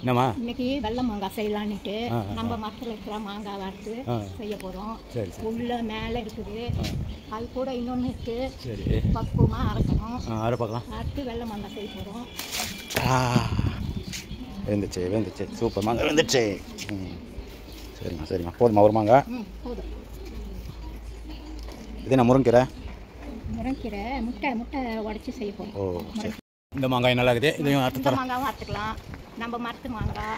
என்னம்மா இன்னைக்கு வெள்ளை மாங்காய் செய்யலான்னுட்டு ஆ, நம்ம மரத்தில் இருக்கிற மாங்காய் வறுத்து ஆ. செய்ய போகிறோம் சரி சரி உள்ள மேலே இருக்குது அது கூட இன்னொன்று இருக்கு சரி பக்குவமாக அரைக்கணும் ஆ அரை பார்க்கலாம் அறுத்து வெள்ளை மாங்காய் செய்ய போகிறோம் ஆ வெந்துச்சு வெந்துச்சு சூப்பர் மாங்காய் வெந்துச்சு ம் சரிம்மா சரிம்மா போதுமா ஒரு மாங்காய் ம் போதும் இது என்ன முருங்கீரை முருங்கீரை முட்டை முட்டை உடச்சி செய்ய போகிறோம் ஓ சரி இந்த மாங்காய் நல்லா இருக்குது இதையும் அறுத்து இந்த தரேன் மாங்காவும் அறுத்துக்கலாம் நம்ம மரத்து மாங்காய்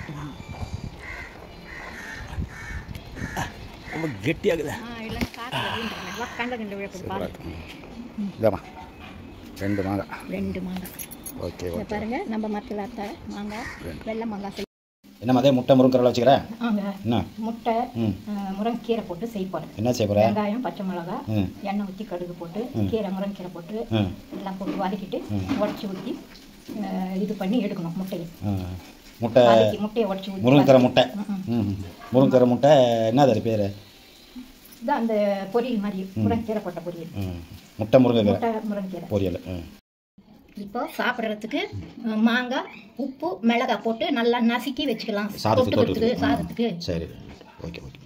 ரொம்ப கெட்டியாகுது ஆ இல்லைன்னா காற்று கண்ட கண்டு விழப்பது பாருங்க இதாம்மா ரெண்டு மாங்காய் ரெண்டு மாங்காய் ஓகே இதை ஓகே பாருங்க நம்ம மரத்தில் அறுத்த மாங்காய் வெள்ளை மாங்காய் செய் என்னம்மா அதே முட்டை முருங்கீரை வச்சுக்கிறேன் ஆங்க என்ன முட்டை ம் அஹ், முருங்கீரை போட்டு செய்ய போகிறேன் என்ன செய்ய போகிற வெங்காயம் பச்சை மிளகாய் ம் எண்ணெய் ஊற்றி கடுகு போட்டு ம். கீரை முருங்கீரை போட்டு ம் எல்லாம் போட்டு வதக்கிட்டு ம். உடச்சி ஊற்றி இது பண்ணி எடுக்கணும் முட்டையை ஆ. முட்டை வதக்கி முட்டையை உடச்சி ஊற்றி முருங்கீரை முட்டை ம், ம் முருங்கீரை முட்டை என்னது அது பேர் இதான் அந்த பொரியல் மாதிரி முருங்கீரை போட்ட பொரியல் ம் முட்டை முருங்கைக்கீரை முட்டை முருங்கீரை பொரியல் ம் இப்போ சாப்பிட்றதுக்கு அஹ், மாங்காய் உப்பு மிளகாய் போட்டு நல்லா நசுக்கி வச்சுக்கலாம் சாதத்துக்கு தொட்டுக்கிறதுக்கு தொட்டுக்கு. சாதத்துக்கு சரி ஓகே ஓகே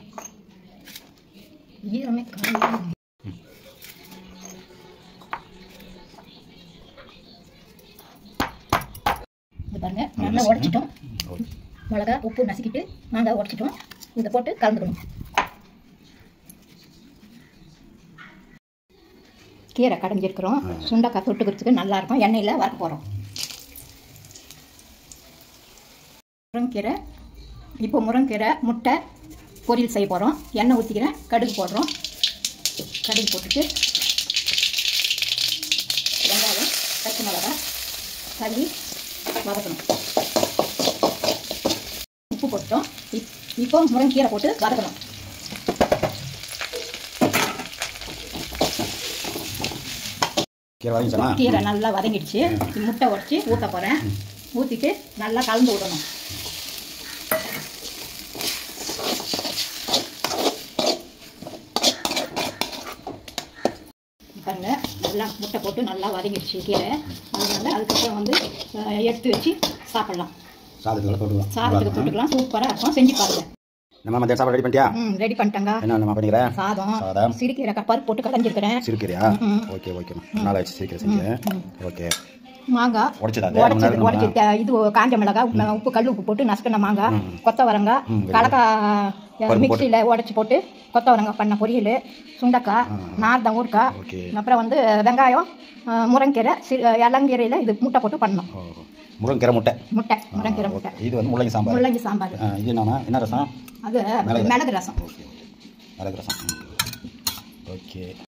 ஈரமே காணும் இது பாருங்க நல்லா உடச்சிட்டோம் ஓகே மிளகா உப்பு நசுக்கிட்டு மாங்காய் உடச்சிட்டோம் இதை போட்டு கலந்துக்கணும் கீரை கடைஞ்சிருக்கிறோம் சுண்டக்காய் தொட்டுக்கிறதுக்கு நல்லா இருக்கும் எண்ணெயில் வறுக்க போகிறோம் முருங்கீரை இப்போ முருங்கீரை முட்டை பொரியல் செய்ய போகிறோம் எண்ணெய் ஊற்றிக்கிறேன் கடுகு போடுறோம் கடுகு போட்டுட்டு வெங்காயம் பச்சை மிளகாய் தள்ளி வதக்கணும் உப்பு போட்டோம் இப் இப்போ முருங்கீரை போட்டு வதக்கணும் கீரை வாங்கிச்சானா கீரை நல்லா வதங்கிடுச்சு இப்ப முட்டை உடச்சி ஊற்ற போகிறேன் ஊற்றிட்டு நல்லா கலந்து விடணும் பாருங்க நல்லா முட்டை போட்டு நல்லா வதங்கிடுச்சு கீரை அதனால அதுக்கப்புறம் வந்து அஹ், எடுத்து வச்சு சாப்பிடலாம் சாதத்தில் போட்டுக்கலாம் சாதத்துக்கு தொட்டுக்கலாம் சூப்பராக இருக்கும் செஞ்சு பாருங்க நம்ம மத்தியம் சாப்பாடு ரெடி பண்ணிட்டியா ம் ரெடி பண்ணிட்டேங்க என்ன நம்ம பண்ணிக்கிறேன் சாதம் சாதம் சிறுகீரை பருப்பு போட்டு கடைஞ்சிருக்கிறேன் சிறுக்கீரையா ம். ஓகே ஓகே நாளை வச்சு சீக்கிரம் செஞ்சேன் ஓகே மாங்காய் உடைச்சதா அது? உடச்சி முன்னாடி உடச்சி த- இது காஞ்ச மிளகாய் உப்பு உப்பு கல் உப்பு போட்டு நசுக்கின மாங்காய் கொத்தவரங்காய் ம், கலக்காய் பருப்பு மிக்சியில் உடச்சி போட்டு கொத்தவரங்காய் பண்ண பொரியல் சுண்டக்காய் நார்தான் ஊறுக்காய் ஓகே அப்புறம் வந்து வெங்காயம் அஹ், முருங்கீரை சி இளங்கீரையில் இது முட்டை போட்டு பண்ணணும் ஓ முருங்கீரை முட்டை முட்டை முருங்கீரை முட்டை இது வந்து முள்ளங்கி சாம்பார் முள்ளங்கி சாம்பார் ஆ, இது என்னன்னா என்ன ரசம் அது மிளகு. மிளகு ரசம் ஓகே ஓகே மிளகு ரசம் ம். ஓகே